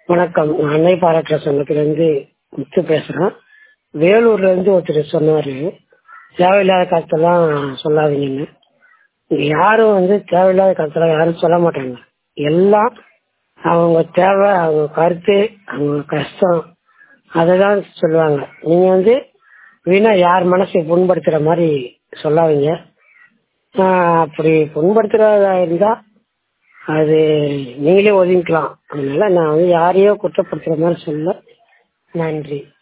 வணக்கம் நான் அன்னை பாராட்டுற சங்கத்திலேருந்து முத்து பேசுகிறேன் வேலூர்லேருந்து ஒருத்தர் சொன்னார் தேவையில்லாத கருத்தெல்லாம் சொல்லாதீங்கன்னு இங்கே யாரும் வந்து தேவையில்லாத கருத்தெல்லாம் யாரும் சொல்ல மாட்டாங்க எல்லாம் அவங்க தேவை அவங்க கருத்து அவங்க கஷ்டம் அதை தான் சொல்லுவாங்க நீங்கள் வந்து வீணா யார் மனசை புண்படுத்துகிற மாதிரி சொல்லாதீங்க அப்படி புண்படுத்துகிறதா இருந்தால் அது நீங்களே ஒதுங்கிக்கலாம் அதனால நான் வந்து யாரையோ குற்றப்படுத்துகிற மாதிரி சொல்ல நன்றி